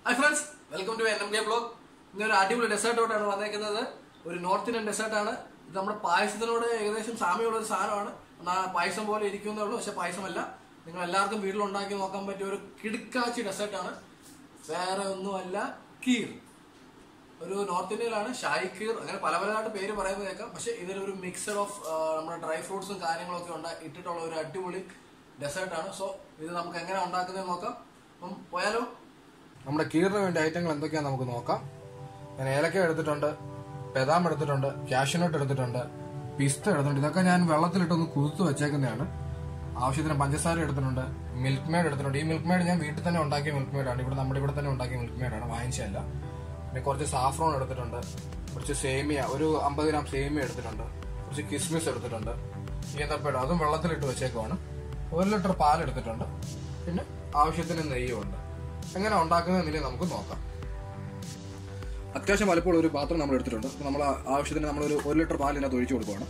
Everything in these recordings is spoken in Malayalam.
hi friends welcome to N M K blog ഇന്നൊരു അടിപൊളി ഡെസേർട്ടോട്ടാണ് വന്നേക്കുന്നത് ഒരു നോർത്ത് ഇന്ത്യൻ ഡെസേർട്ടാണ് ഇത് നമ്മുടെ പായസത്തിനോട് ഏകദേശം സാമ്യമുള്ള ഒരു സാധനമാണ് എന്നാൽ പായസം പോലെ ഇരിക്കുന്നേ ഉള്ളൂ പക്ഷെ പായസമല്ല നിങ്ങൾ എല്ലാവർക്കും വീട്ടിൽ ഉണ്ടാക്കി നോക്കാൻ പറ്റിയ ഒരു കിടുക്കാച്ചി ഡെസേർട്ടാണ് വേറെ ഒന്നുമല്ല കീർ ഒരു നോർത്ത് ഇന്ത്യയിലാണ് ഷായി കീർ അങ്ങനെ പല പലതായിട്ട് പേര് പറയുന്നത് കേൾക്കാം പക്ഷെ ഇതിലൊരു മിക്സർ ഓഫ് നമ്മുടെ ഡ്രൈ ഫ്രൂട്ട്സും കാര്യങ്ങളൊക്കെ ഉണ്ടാ ഇട്ടിട്ടുള്ള ഒരു അടിപൊളി ഡെസേർട്ടാണ് സോ ഇത് നമുക്ക് എങ്ങനെ ഉണ്ടാക്കുന്നത് നോക്കാം അപ്പം പോയാലോ നമ്മുടെ കീറിന് വേണ്ടി ഐറ്റങ്ങൾ എന്തൊക്കെയാന്ന് നമുക്ക് നോക്കാം ഞാൻ ഏലക്ക എടുത്തിട്ടുണ്ട് ബദാം എടുത്തിട്ടുണ്ട് കാഷ്യൂനട്ട് എടുത്തിട്ടുണ്ട് പിസ്ത എടുത്തിട്ടുണ്ട് ഇതൊക്കെ ഞാൻ വെള്ളത്തിലിട്ടൊന്ന് കുതിർത്ത് വെച്ചേക്കുന്നതാണ് ആവശ്യത്തിന് പഞ്ചസാര എടുത്തിട്ടുണ്ട് മിൽക്ക് മെയ്ഡ് എടുത്തിട്ടുണ്ട് ഈ മിൽക്ക് മെയ്ഡ് ഞാൻ വീട്ടിൽ തന്നെ ഉണ്ടാക്കിയ മിൽക്ക് മെയ്ഡാണ് ഇവിടെ നമ്മുടെ ഇവിടെ തന്നെ ഉണ്ടാക്കിയ മിൽക്ക് മെയ്ഡാണ് വാങ്ങിച്ചതല്ല പിന്നെ കുറച്ച് സാഫ്രോൺ എടുത്തിട്ടുണ്ട് കുറച്ച് സേമിയ ഒരു അമ്പത് ഗ്രാം സേമിയ എടുത്തിട്ടുണ്ട് കുറച്ച് കിസ്മിസ് എടുത്തിട്ടുണ്ട് ഈന്തപ്പഴം അതും വെള്ളത്തിലിട്ട് വെച്ചേക്കുവാണ് ഒരു ലിറ്റർ പാൽ എടുത്തിട്ടുണ്ട് പിന്നെ ആവശ്യത്തിന് നെയ്യുമുണ്ട് എങ്ങനെ ഉണ്ടാക്കുന്നതെന്നില്ലേ നമുക്ക് നോക്കാം അത്യാവശ്യം വലുപ്പമുള്ള ഒരു പാത്രം നമ്മൾ എടുത്തിട്ടുണ്ട് അപ്പോൾ നമ്മൾ ആവശ്യത്തിന് നമ്മൾ ഒരു ഒരു ലിറ്റർ പാൽ ഇതിനകത്ത് ഒഴിച്ചു കൊടുക്കുകയാണ്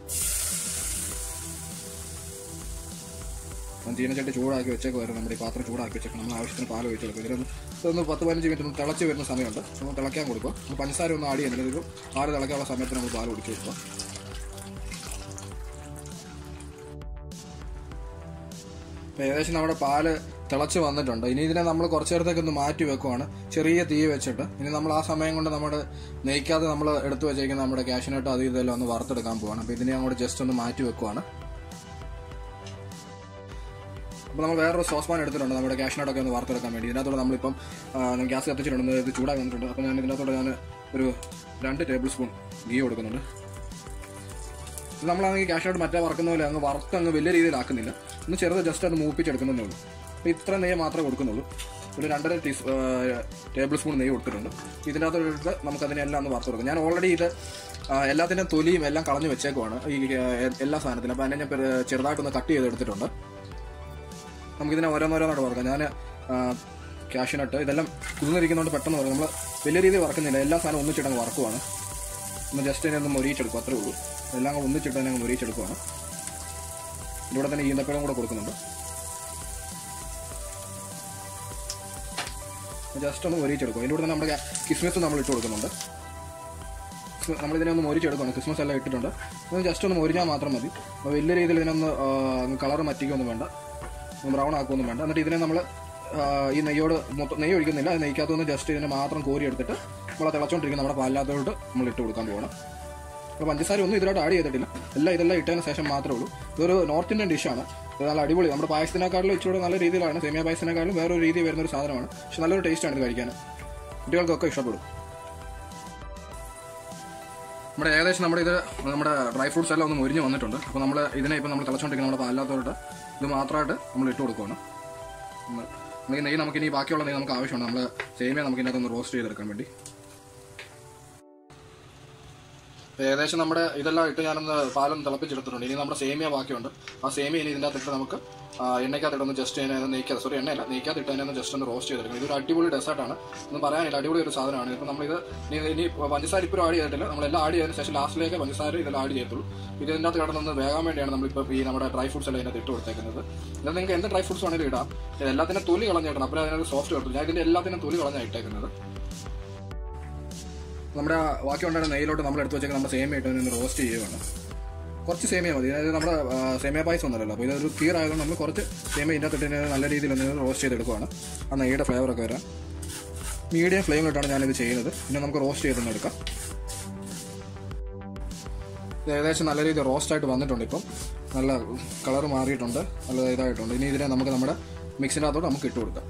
ഞാൻ ചീനച്ചട്ടി ചൂടാക്കി വെച്ചേക്കുമായിരുന്നു നമ്മുടെ ഈ പാത്രം ചൂടാക്കി വെച്ചേക്കണം നമ്മൾ ആവശ്യത്തിന് പാൽ ഒഴിച്ച് കൊടുക്കും ഇതിലൊന്ന് ഇതൊന്ന് പത്ത് പതിനഞ്ച് മിനിറ്റ് ഒന്ന് തിളച്ച് വരുന്ന സമയമുണ്ട് നമ്മൾ തിളയ്ക്കാൻ കൊടുക്കുക നമ്മൾ പഞ്ചസാര ഒന്നും ആഡ് ചെയ്യുന്നില്ല ഇതൊരു പാല് തിളയ്ക്കാനുള്ള സമയത്ത് നമ്മൾ പാൽ ഒഴിച്ച് കൊടുക്കുക അപ്പോൾ ഏകദേശം നമ്മുടെ പാല് തിളച്ച് വന്നിട്ടുണ്ട് ഇനി ഇതിനെ നമ്മൾ കുറച്ച് നേരത്തേക്ക് ഒന്ന് മാറ്റി വെക്കുവാണ് ചെറിയ തീ വെച്ചിട്ട് ഇനി നമ്മൾ ആ സമയം കൊണ്ട് നമ്മുടെ നെയ്ക്കാതെ നമ്മൾ എടുത്തു വെച്ചേക്കുന്ന നമ്മുടെ ക്യാഷിനട്ട് അത് ഇതെല്ലാം ഒന്ന് വറുത്തെടുക്കാൻ പോവാണ് അപ്പോൾ ഇതിനെ അങ്ങോട്ട് ജസ്റ്റ് ഒന്ന് മാറ്റി വെക്കുവാണ് അപ്പോൾ നമ്മൾ വേറൊരു സോസ് പാൻ എടുത്തിട്ടുണ്ട് നമ്മുടെ ക്യാഷിനട്ടൊക്കെ ഒന്ന് വറുത്തെടുക്കാൻ വേണ്ടി ഇതിനകത്തോടെ നമ്മളിപ്പം ആ, ഗ്യാസ് കത്തിച്ചിട്ടുണ്ട് ഇത് ചൂടായി വന്നിട്ടുണ്ട് അപ്പോൾ ഞാൻ ഇതിനകത്തോടെ ഞാൻ ഒരു രണ്ട് ടേബിൾ സ്പൂൺ ഗീ കൊടുക്കുന്നുണ്ട് ഇത് നമ്മളാണെങ്കിൽ ക്യാഷിനട്ട് മറ്റേ വറക്കുന്ന പോലെ അങ്ങ് വറുത്ത് അങ്ങ് വലിയ രീതിയിലാക്കുന്നില്ല ഒന്ന് ചെറുത് ജസ്റ്റ് അത് മൂപ്പിച്ചെടുക്കുന്നതേ ഉള്ളൂ അപ്പോൾ ഇത്ര നെയ്യ് മാത്രമേ കൊടുക്കുന്നുള്ളൂ ഒരു രണ്ടര ടീ ടേബിൾ സ്പൂൺ നെയ്യ് കൊടുത്തിട്ടുണ്ട് ഇതിനകത്തോട്ട് നമുക്ക് അതിനെല്ലാം ഒന്ന് വറുത്ത് കൊടുക്കാം ഞാൻ ഓൾറെഡി ഇത് ആ, എല്ലാത്തിൻ്റെയും തൊലിയും എല്ലാം കളഞ്ഞ് വെച്ചേക്കുവാണ് ഈ ആ, എല്ലാ സാധനത്തിനും അപ്പോൾ അതിനെ ഞാൻ പെരു- ചെറുതായിട്ടൊന്ന് കട്ട് ചെയ്തെടുത്തിട്ടുണ്ട് നമുക്കിതിനെ ഓരോന്നോരോന്നായിട്ട് വറക്കാം ഞാൻ ക്യാഷിനട്ട് ഇതെല്ലാം കുതിർന്നിരിക്കുന്നതുകൊണ്ട് പെട്ടെന്ന് വറക്കും നമ്മൾ വലിയ രീതിയിൽ വറക്കുന്നില്ല എല്ലാ സാധനവും ഒന്നിച്ചിട്ടങ്ങ് വറക്കുവാണ് ഒന്ന് ജസ്റ്റ് ഇതിനെ ഒന്ന് മൊരിയിച്ചെടുക്കും അത്രേ ഉള്ളൂ എല്ലാം കൂടെ ഒന്നിച്ചിട്ട് തന്നെ അങ്ങ് മൊരിയിച്ചെടുക്കുവാണ് ഇവിടെ തന്നെ ഈന്തപ്പഴം കൂടെ കൊടുക്കുന്നുണ്ട് ജസ്റ്റ് ഒന്ന് മൊരിയിച്ചെടുക്കും അതിൻ്റെ കൂടെ തന്നെ നമ്മുടെ കിസ്മിസ് നമ്മൾ ഇട്ട് കൊടുക്കുന്നുണ്ട് ക്രിസ്മ- നമ്മളിതിനെ ഒന്ന് മൊരിച്ചെടുക്കണം ക്രിസ്മസ് എല്ലാം ഇട്ടിട്ടുണ്ട് ഒന്ന് ജസ്റ്റ് ഒന്ന് മൊരിഞ്ഞാൽ മാത്രം മതി അപ്പോൾ വലിയ രീതിയിൽ ഇതിനൊന്ന് കളർ മറ്റിക്കൊന്നും വേണ്ട ബ്രൗൺ ആക്കുകയൊന്നും വേണ്ട എന്നിട്ട് ഇതിനെ നമ്മൾ ഈ നെയ്യോട് മൊത്തം നെയ്യ് ഒഴിക്കുന്നില്ല അത് നെയ്ക്കകത്തുനിന്ന് ജസ്റ്റ് ഇതിനെ മാത്രം കോരി എടുത്തിട്ട് നമ്മൾ തിളച്ചോണ്ടിരിക്കുന്ന നമ്മുടെ പാലിനകത്തോട്ട് നമ്മൾ ഇട്ട് കൊടുക്കാൻ പോകണം അപ്പോൾ പഞ്ചസാര ഒന്നും ഇതിലോട്ട് ആഡ് ചെയ്തിട്ടില്ല എല്ലാം ഇതെല്ലാം ഇട്ടതിന് ശേഷം മാത്രമേ ഉള്ളൂ ഇതൊരു നോർത്ത് ഇന്ത്യൻ ഡിഷാണ് ഇത് നല്ല അടിപൊളി നമ്മുടെ പായസത്തിനേക്കാളും ഇച്ചിരി നല്ല രീതിയിലാണ് സേമിയ പായസത്തിനേക്കാളും വേറൊരു രീതി വരുന്ന ഒരു സാധനമാണ് പക്ഷെ നല്ലൊരു ടേസ്റ്റാണ് ഇത് കഴിക്കാൻ കുട്ടികൾക്കൊക്കെ ഇഷ്ടപ്പെടും നമ്മുടെ ഏകദേശം നമ്മുടെ ഇത് നമ്മുടെ ഡ്രൈ ഫ്രൂട്ട്സ് എല്ലാം ഒന്ന് മുരിഞ്ഞ് വന്നിട്ടുണ്ട് അപ്പോൾ നമ്മൾ ഇതിനെ ഇപ്പോൾ നമ്മൾ തിളച്ചുകൊണ്ടിരിക്കുന്ന നമ്മുടെ പാലിനകത്തോട്ട് ഇത് മാത്രമായിട്ട് നമ്മൾ ഇട്ട് കൊടുക്കുകയാണ് നമ്മൾ നമ്മൾ ഈ നെയ്യ് നമുക്ക് ഇനി ബാക്കിയുള്ള നെയ്യ് നമുക്ക് ആവശ്യമുണ്ട് നമ്മൾ സേമിയ നമുക്ക് ഇതിനകത്ത് ഒന്ന് റോസ്റ്റ് ചെയ്തെടുക്കാൻ വേണ്ടി അപ്പോൾ ഏകദേശം നമ്മുടെ ഇതെല്ലാം ഇട്ട് ഞാനൊന്ന് പാലൊന്ന് തിളപ്പിച്ചെടുത്തിട്ടുണ്ട് ഇനി നമ്മുടെ സേമിയ ബാക്കിയുണ്ട് ആ സേമിയ ഇനി ഇതിൻ്റെ അകത്തിട്ട് നമുക്ക് ആ, എണ്ണയ്ക്കകത്തിട്ടൊന്ന് ജസ്റ്റ് അതിനെ ഒന്ന് നെയ്ക്കാതെ സോറി എണ്ണയല്ല നെയ്ക്കകത്ത് ഇട്ട് അതിനെ ഒന്ന് ജസ്റ്റ് ഒന്ന് റോസ്റ്റ് ചെയ്തെടുക്കണം ഇതൊരു അടിപൊളി ഡെസേർട്ടാണ് ഒന്നും പറയാനില്ല അടിപൊളി ഒരു സാധനമാണ് ഇപ്പോൾ നമ്മളിത് ഇനി ഇനി പഞ്ചസാര ഇപ്പോഴും ആഡ് ചെയ്തിട്ടില്ല നമ്മളെല്ലാം ആഡ് ചെയ്തതിന് ശേഷം ലാസ്റ്റിലേക്ക് പഞ്ചസാര ഇതെല്ലാം ആഡ് ചെയ്യത്തുള്ളൂ ഇത് ഇതിൻ്റെ അകത്ത് കിടന്നൊന്ന് വേകാൻ വേണ്ടിയാണ് നമ്മളിപ്പോൾ ഈ നമ്മുടെ ഡ്രൈ ഫ്രൂട്ട്സ് എല്ലാം ഇതിനകത്ത് ഇട്ട് കൊടുത്തേക്കുന്നത് ഇത് നിങ്ങൾക്ക് എന്ത് ഡ്രൈ ഫ്രൂട്ട്സ് വേണമെങ്കിലും ഇടാം ഇത് എല്ലാത്തിനും തൊലി കളഞ്ഞിടണം അപ്പോൾ അതിനൊരു സോഫ്റ്റ് കിട്ടും ഞാൻ ഇതിൻ്റെ എല്ലാത്തിനും തൊലി കളഞ്ഞാണ് ഇട്ടേക്കുന്നത് നമ്മുടെ ആ ബാക്കി ഉണ്ടായിരുന്ന നെയ്യിലോട്ട് നമ്മൾ എടുത്ത് വെച്ചേക്ക് നമ്മുടെ സേമിയ ഇട്ട് ഒന്ന് റോസ്റ്റ് ചെയ്യുകയാണ് കുറച്ച് സേമിയ മതി അതായത് നമ്മുടെ ആ, സേമിയ പായസം ഒന്നുമല്ലല്ലോ അപ്പോൾ ഇതൊരു കീർ ആയതുകൊണ്ട് നമ്മൾ കുറച്ച് സേമിയ ഇതിൻ്റെ അകത്തിട്ട് നല്ല രീതിയിൽ ഒന്ന് റോസ്റ്റ് ചെയ്തെടുക്കുകയാണ് ആ നെയ്യുടെ ഫ്ലേവറൊക്കെ വരാം മീഡിയം ഫ്ലെയിമിലിട്ടാണ് ഞാനിത് ചെയ്യുന്നത് പിന്നെ നമുക്ക് റോസ്റ്റ് ചെയ്തൊന്ന് എടുക്കാം ഇത് ഏകദേശം നല്ല രീതിയിൽ റോസ്റ്റ് ആയിട്ട് വന്നിട്ടുണ്ട് ഇപ്പം നല്ല കളർ മാറിയിട്ടുണ്ട് നല്ല ഇതായിട്ടുണ്ട് ഇനി ഇതിനെ നമുക്ക് നമ്മുടെ മിക്സിൻ്റെ അകത്തോട്ട് നമുക്ക് ഇട്ട് കൊടുക്കാം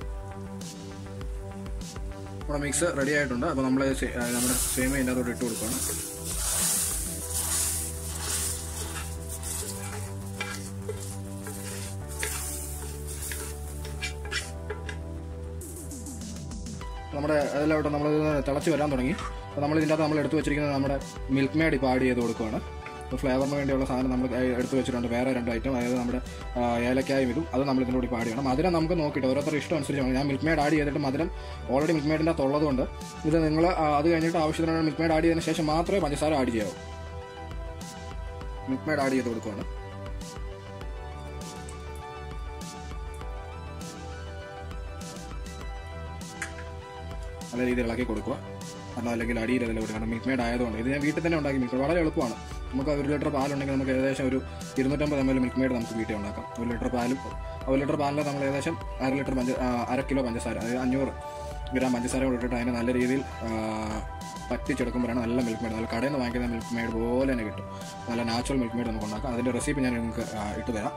നമ്മുടെ മിക്സ് റെഡി ആയിട്ടുണ്ട് അപ്പോൾ നമ്മൾ നമ്മുടെ സേമിയ ഇതിൻ്റെ അകത്തോട്ട് ഇട്ട് കൊടുക്കുകയാണ് നമ്മുടെ അതിലോട്ട് നമ്മൾ തിളച്ച് വരാൻ തുടങ്ങി അപ്പോൾ നമ്മൾ ഇതിൻ്റെ അകത്ത് നമ്മൾ എടുത്തു വെച്ചിരിക്കുന്നത് നമ്മുടെ മിൽക്ക് മേഡ് ഇപ്പോൾ ആഡ് ചെയ്ത് കൊടുക്കുകയാണ് അപ്പോൾ ഫ്ലേവറിന് വേണ്ടിയുള്ള സാധനം നമ്മൾ എടുത്തു വെച്ചിട്ടുണ്ട് വേറെ രണ്ട് ഐറ്റം അതായത് നമ്മുടെ ആ, ഏലക്കായും ഇതും അത് നമ്മൾ ഇതിൻ്റെ കൂടി ആഡ് ചെയ്യണം മധുരം നമുക്ക് നോക്കിയിട്ട് ഓരോരുത്തർ ഇഷ്ടം അനുസരിച്ചാണ് ഞാൻ മിൽക്ക് മേഡ് ആഡ് ചെയ്തിട്ട് മധുരം ഓൾറെഡി മിൽക്ക് മേഡിൻ്റെ അകത്ത് ഉള്ളതുകൊണ്ട് ഇത് നിങ്ങൾ അത് കഴിഞ്ഞിട്ട് ആവശ്യത്തിനുള്ള മിൽക്ക് മേഡ് ആഡ് ചെയ്തതിന് ശേഷം മാത്രമേ പഞ്ചസാര ആഡ് ചെയ്യാവൂ മിൽക്ക് മേഡ് ആഡ് ചെയ്ത് കൊടുക്കുകയാണ് നല്ല രീതിയിൽ ഇളക്കി കൊടുക്കുക കാരണം അല്ലെങ്കിൽ അടിയിൽ അതിൽ കാരണം മിൽക്ക് മെയ്ഡ് ആയതുകൊണ്ട് ഇത് ഞാൻ വീട്ടിൽ തന്നെ ഉണ്ടാക്കി മിൽക്ക് വളരെ എളുപ്പമാണ് നമുക്ക് ഒരു ലിറ്റർ പാലുണ്ടെങ്കിൽ നമുക്ക് ഏകദേശം ഒരു ഇരുന്നൂറ്റമ്പത് എം എൽ മിൽക്ക് മെയ്ഡ് നമുക്ക് വീട്ടിൽ ഉണ്ടാക്കാം ഒരു ലിറ്റർ പാലും ഒരു ലിറ്റർ പാലിൽ നമ്മൾ ഏകദേശം അര ലിറ്റർ പഞ്ച ആ, അര കിലോ പഞ്ചസാര അതായത് അഞ്ഞൂറ് ഗ്രാം പഞ്ചസാര കൂടെ ഇട്ടിട്ട് അതിനെ നല്ല രീതിയിൽ ആ, പറ്റിച്ചെടുക്കുമ്പോഴാണ് നല്ല മിൽക്ക് മെയ്ഡ് നല്ല കടയിൽ നിന്ന് വാങ്ങിക്കുന്ന മിൽക്ക് മെയ്ഡ് പോലെ തന്നെ കിട്ടും നല്ല നാച്ചുറൽ മിൽക്ക് മെയ്ഡ് നമുക്ക് ഉണ്ടാക്കാം അതിൻ്റെ റെസിപ്പി ഞാൻ നിങ്ങൾക്ക് ആ, ഇട്ട് തരാം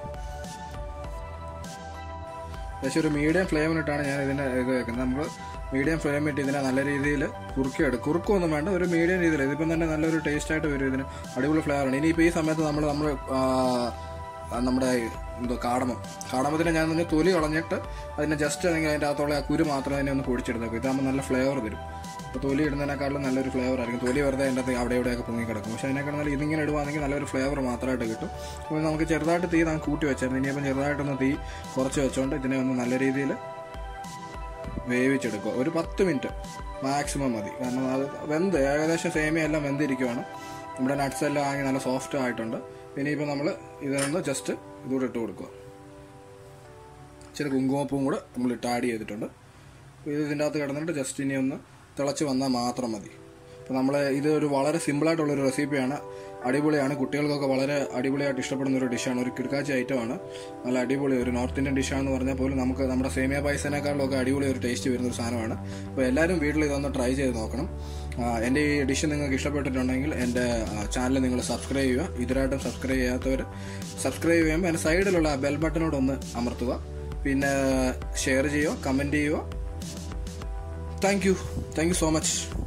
ഏകദേശം ഒരു മീഡിയം ഫ്ലെയിമിലിട്ടാണ് ഞാൻ ഇതിനെ ഇത് വെക്കുന്നത് നമ്മൾ മീഡിയം ഫ്ലെയിമിട്ട് ഇതിനെ നല്ല രീതിയിൽ കുറുക്കിയെടുക്കും കുറുക്കൊന്നും വേണ്ട ഒരു മീഡിയം രീതിയിൽ ഇതിപ്പം തന്നെ നല്ലൊരു ടേസ്റ്റ് ആയിട്ട് വരും ഇതിന് അടിപൊളി ഫ്ലേവറാണ് ഇനിയിപ്പോൾ ഈ സമയത്ത് നമ്മൾ നമ്മൾ നമ്മുടെ എന്തോ കാടമം കാടമത്തിനെ ഞാൻ തന്നെ തൊലി കളഞ്ഞിട്ട് അതിനെ ജസ്റ്റ് അല്ലെങ്കിൽ അതിൻ്റെ അകത്തുള്ള ആ കുരു മാത്രം അതിനെ ഒന്ന് പൊടിച്ചെടുത്തേക്കും ഇതാകുമ്പോൾ നല്ല ഫ്ലേവർ തരും അപ്പോൾ തൊലി ഇടുന്നതിനേക്കാളും നല്ലൊരു ഫ്ലേവർ ആയിരിക്കും തൊലി വെറുതെ അതിൻ്റെ അകത്ത് അവിടെ ഇവിടെയൊക്കെ പൊങ്ങി കിടക്കും പക്ഷേ അതിനേക്കാൾ നല്ല ഇതിങ്ങനെ ഇടുവാണെങ്കിൽ നല്ലൊരു ഫ്ലേവർ മാത്രമായിട്ട് കിട്ടും അപ്പോൾ നമുക്ക് ചെറുതായിട്ട് തീ നമുക്ക് കൂട്ടി വെച്ചായിരുന്നു ഇനിയിപ്പം ചെറുതായിട്ടൊന്ന് തീ കുറച്ച് വെച്ചുകൊണ്ട് ഇതിനെ ഒന്ന് നല്ല രീതിയിൽ വേവിച്ചെടുക്കുക ഒരു പത്ത് മിനിറ്റ് മാക്സിമം മതി കാരണം അത് വെന്ത് ഏകദേശം സേമിയ എല്ലാം വെന്തിരിക്കുവാണ് നമ്മുടെ നട്ട്സ് എല്ലാം ആണെങ്കിൽ നല്ല സോഫ്റ്റ് ആയിട്ടുണ്ട് ഇനിയിപ്പോൾ നമ്മൾ ഇതിനൊന്ന് ജസ്റ്റ് ഇതുകൂടെ ഇട്ട് കൊടുക്കുക ഇച്ചിരി കുങ്കുമപ്പൂവും കൂടെ നമ്മൾ ഇട്ട് ആഡ് ചെയ്തിട്ടുണ്ട് അപ്പോൾ ഇത് ഇതിൻ്റെ അകത്ത് കിടന്നിട്ട് ജസ്റ്റ് ഇനി ഒന്ന് തിളച്ച് വന്നാൽ മാത്രം മതി അപ്പോൾ നമ്മൾ ഇത് ഒരു വളരെ സിമ്പിളായിട്ടുള്ളൊരു റെസിപ്പിയാണ് അടിപൊളിയാണ് കുട്ടികൾക്കൊക്കെ വളരെ അടിപൊളിയായിട്ട് ഇഷ്ടപ്പെടുന്ന ഒരു ഡിഷാണ് ഒരു കിടക്കാച്ചി ഐറ്റമാണ് നല്ല അടിപൊളി ഒരു നോർത്ത് ഇന്ത്യൻ ഡിഷാണെന്ന് പറഞ്ഞാൽ പോലും നമുക്ക് നമ്മുടെ സേമിയ പായസനേക്കാളിലൊക്കെ അടിപൊളി ഒരു ടേസ്റ്റ് വരുന്ന ഒരു സാധനമാണ് അപ്പോൾ എല്ലാവരും വീട്ടിൽ ഇതൊന്ന് ട്രൈ ചെയ്ത് നോക്കണം ആ, എൻ്റെ ഈ ഡിഷ് നിങ്ങൾക്ക് ഇഷ്ടപ്പെട്ടിട്ടുണ്ടെങ്കിൽ എൻ്റെ ചാനൽ നിങ്ങൾ സബ്സ്ക്രൈബ് ചെയ്യുക ഇതിനായിട്ടും സബ്സ്ക്രൈബ് ചെയ്യാത്തവർ സബ്സ്ക്രൈബ് ചെയ്യുമ്പോൾ അതിൻ്റെ സൈഡിലുള്ള ബെൽ ബട്ടനോട് ഒന്ന് അമർത്തുക പിന്നെ ഷെയർ ചെയ്യുക കമൻറ്റ് ചെയ്യുക thank you thank you so much